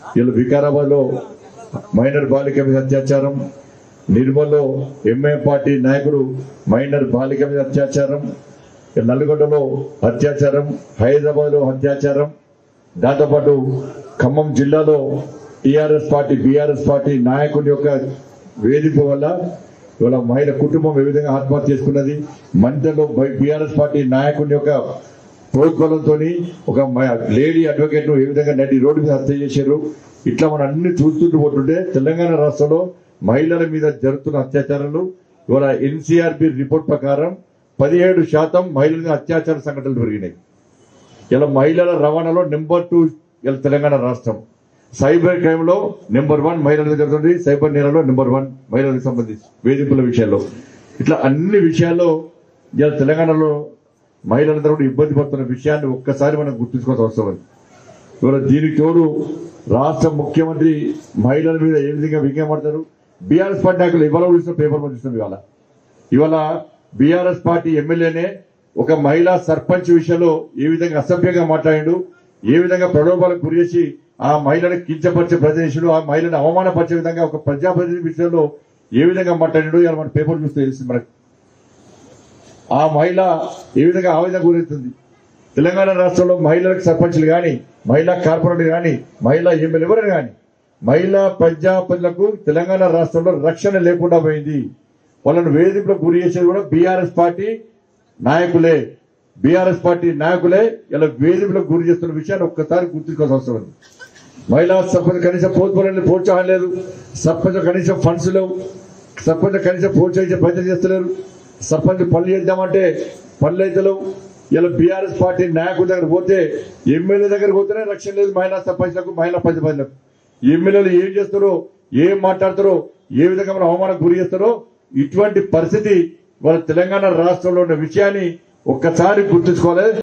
వీళ్ళు వికారాబాద్ లో మైనర్ బాలిక మీద అత్యాచారం నిర్మల్లో ఎంఏ పార్టీ నాయకుడు మైనర్ బాలిక మీద అత్యాచారం నల్గొండలో అత్యాచారం హైదరాబాద్ లో అత్యాచారం దాంతోపాటు ఖమ్మం జిల్లాలో టిఆర్ఎస్ పార్టీ బీఆర్ఎస్ పార్టీ నాయకుడి యొక్క వేధింపు వల్ల ఇవాళ మహిళ కుటుంబం ఏ విధంగా ఆత్మహత్య చేసుకున్నది మంటలో బీఆర్ఎస్ పార్టీ నాయకుడి యొక్క ప్రోత్బలంతో ఒక మ- లేడీ అడ్వకేట్ ను ఏ విధంగా నడి రోడ్డు మీద హత్య చేశారు ఇట్లా మనం అన్ని చూస్తుంటూ పోతుంటే తెలంగాణ రాష్ట్రంలో మహిళల మీద జరుగుతున్న అత్యాచారాలు ఇవాళ ఎన్సీఆర్బి రిపోర్ట్ ప్రకారం పదిహేడు శాతం మహిళల మీద అత్యాచార సంఘటనలు పెరిగినాయి ఇలా మహిళల రవాణాలో నెంబర్ టూ ఇలా తెలంగాణ రాష్ట్రం సైబర్ క్రైమ్ లో నెంబర్ వన్ మహిళలకు జరుగుతుంది సైబర్ నేరాల్లో నెంబర్ వన్ మహిళలకు సంబంధించి వేధింపుల విషయాల్లో ఇట్లా అన్ని విషయాల్లో ఇలా తెలంగాణలో మహిళలందరూ కూడా ఇబ్బంది పడుతున్న విషయాన్ని ఒక్కసారి మనం గుర్తుంచుకోవాల్సిన అవసరం ఉంది ఇవాళ దీనికి తోడు రాష్ట్ర ముఖ్యమంత్రి మహిళల మీద ఏ విధంగా వ్యంగ్యపడతారు బీఆర్ఎస్ పార్టీ నాయకులు ఇవాళ చూసిన పేపర్ మనం చూస్తున్నాం ఇవాళ ఇవాళ బీఆర్ఎస్ పార్టీ ఎమ్మెల్యేనే ఒక మహిళా సర్పంచ్ విషయంలో ఏ విధంగా అసభ్యంగా మాట్లాడాడు ఏ విధంగా ప్రలోభాలకు గురి చేసి ఆ మహిళను కించపరిచే ప్రదేశుడు ఆ మహిళను అవమానపరిచే విధంగా ఒక ప్రజాప్రతినిధి విషయంలో ఏ విధంగా మాట్లాడాడు ఇలా మన పేపర్ చూస్తే తెలిసింది మనకు ఆ మహిళ ఏ విధంగా ఆవేదన గురవుతుంది తెలంగాణ రాష్ట్రంలో మహిళలకు సర్పంచ్లు కానీ మహిళా కార్పొరేటర్ కానీ మహిళా ఎమ్మెల్యే ఎవరైనా కానీ మహిళా ప్రజాపతులకు తెలంగాణ రాష్ట్రంలో రక్షణ లేకుండా పోయింది వాళ్ళను వేధింపులకు గురి చేసేది కూడా బీఆర్ఎస్ పార్టీ నాయకులే బీఆర్ఎస్ పార్టీ నాయకులే ఇలా వేధింపులకు గురి చేస్తున్న విషయాన్ని ఒక్కసారి గుర్తుంచుకోవాల్సిన అవసరం ఉంది మహిళా సర్పంచ్ కనీసం పోతుపోలేని ప్రోత్సాహం లేదు సర్పంచ్ కనీసం ఫండ్స్ లేవు సర్పంచ్ కనీసం ప్రోత్సహించే ప్రయత్నం చేస్తలేరు సర్పంచ్ పనులు చేద్దామంటే పనులు అయితే లేవు ఇలా బీఆర్ఎస్ పార్టీ నాయకుల దగ్గర పోతే ఎమ్మెల్యే దగ్గర పోతేనే రక్షణ లేదు మహిళా సర్పంచ్లకు మహిళా పంచపతులకు ఎమ్మెల్యేలు ఏం చేస్తారో ఏం మాట్లాడతారో ఏ విధంగా మనం అవమానం గురి చేస్తారో ఇటువంటి పరిస్థితి వాళ్ళ తెలంగాణ రాష్ట్రంలో ఉన్న విషయాన్ని ఒక్కసారి గుర్తుంచుకోవాలి